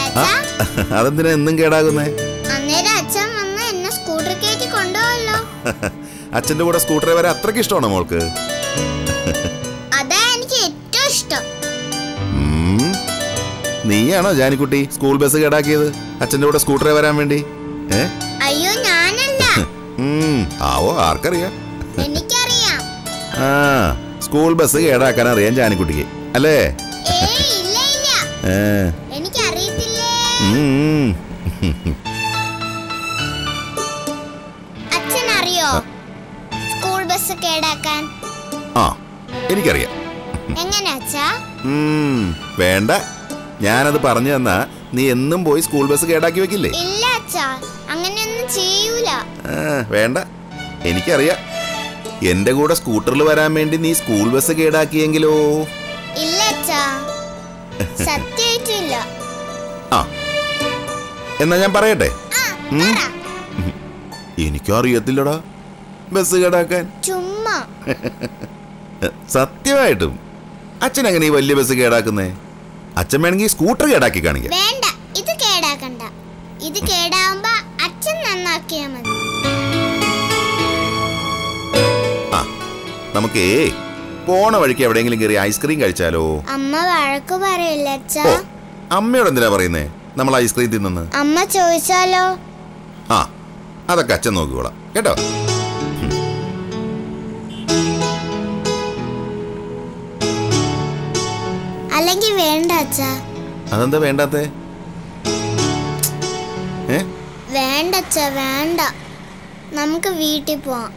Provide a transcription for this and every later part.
അച്ഛാ അതെന്തിനാ എന്നും കേടാകുന്നേ അന്നേരം അച്ഛൻ വന്ന് എന്നെ സ്കൂട്ടർ കയറ്റി കൊണ്ടുപോവല്ലോ അച്ഛന്റെ കൂടെ സ്കൂട്ടറെ വരെ അത്രയ്ക്ക് ഇഷ്ടമാണോ മോൾക്ക് അതാ എനിക്ക് ഏറ്റവും ഇഷ്ടം ഉം. നീയാണോ ജാനിക്കുട്ടി സ്കൂൾ ബസ് കേടാക്കിയത് അച്ഛന്റെ കൂടെ സ്കൂട്ടറെ വരാൻ വേണ്ടി ഏ അയ്യോ ഞാനല്ല ഉം. ആവോ ആർക്കറിയാം എനിക്കറിയാം ആ സ്കൂൾ ബസ് കേടാക്കാൻ അറിയാം ജാനിക്കുട്ടിക്ക് അല്ലേ ഏയ് ഇല്ല ഇല്ല ഏ എനിക്കറിയത്തില്ലേ ഉം. അച്ഛൻ അറിയോ സ്കൂൾ ബസ് കേടാക്കാൻ ആ എനിക്കറിയാം എങ്ങനെ അച്ഛാ ഉം. വേണ്ട ഞാനത് പറഞ്ഞു തന്നാ നീ എന്നും പോയി സ്കൂൾ ബസ് കേടാക്കി വെക്കില്ലേ ഇല്ല അച്ഛാ അങ്ങനെയൊന്നും ചെയ്യൂല ആ, വേണ്ട എനിക്കറിയാം എന്റെ കൂടെ സ്കൂട്ടറിൽ വരാൻ വേണ്ടി നീ സ്കൂൾ ബസ് കേടാക്കിയെങ്കിലോ ഇല്ല അച്ഛാ സത്യമായിട്ടില്ല ആ എന്നാ ഞാൻ പറയട്ടെ ആ ഉം. പറ എനിക്കും അറിയത്തില്ലടാ ബസ് കേടാക്കാൻ ചുമ്മാ സത്യമായിട്ടും അച്ഛൻ എങ്ങനെ ഈ വലിയ ബസ് കേടാക്കുന്നേ അച്ഛൻ വേണമെങ്കിൽ സ്കൂട്ടർ കേടാക്കി കാണിക്കാം വേണ്ട ഇത് കേടാക്കണ്ട ഇത് കേടാവുമ്പോ അച്ഛൻ നന്നാക്കിയാ മതി ആ നമുക്കേ പോണ വഴിക്ക് എവിടെയെങ്കിലും കയറി ഐസ്ക്രീം കഴിച്ചാലോ അമ്മ വഴക്ക് പറയില്ല അച്ഛാ ഓ അമ്മയോട് എന്തിനാ പറയുന്നേ നമ്മൾ ഐസ്ക്രീം തിന്നെന്ന് അമ്മ ചോദിച്ചാലോ ആ അതൊക്കെ അച്ഛൻ നോക്കിക്കോളാം കേട്ടോ അല്ലെങ്കിൽ വേണ്ട അച്ഛാ അതെന്താ വേണ്ടാത്തേ ഏ വേണ്ട അച്ഛാ വേണ്ട നമുക്ക് വീട്ടിൽ പോവാം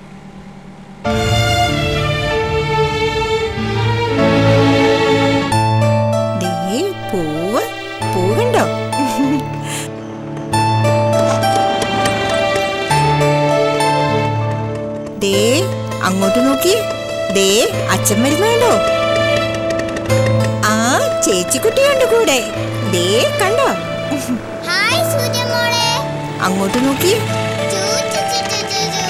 ദേ പൂവ് പൂവുണ്ടോ ദേ അങ്ങോട്ട് നോക്കി ദേ അച്ഛൻ വരുന്നുണ്ടോ ആ ചേച്ചിക്കുട്ടിയുണ്ട് കൂടെ ദേ കണ്ടോ ഹായ് സൂര്യമോളെ അങ്ങോട്ട് നോക്കി ചൂ, ചൂ, ചൂ, ചൂ, ചൂ, ചൂ.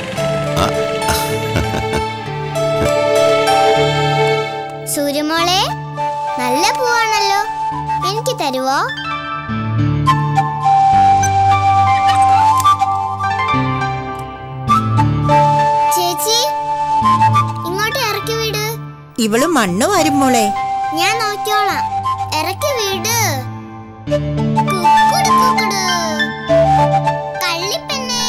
സൂര്യമോളെ നല്ല പൂവാണല്ലോ എനിക്ക് തരുവോ ചേച്ചി ഇങ്ങോട്ട് ഇറക്കി വിട് ഇവള് മണ്ണ് വരും മോളെ ഞാൻ നോക്കിയോളാം ഇറക്കി വിട് കുക്കുടു കുക്കുടു. കള്ളിപ്പെണ്ണേ.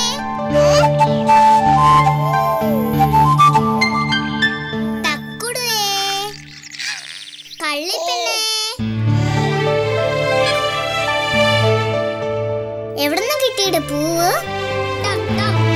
തക്കുടുവേ. കള്ളിപ്പെണ്ണേ. എവിടുന്ന് കിട്ടിയിട്ട് പൂവ് ടക് ടക്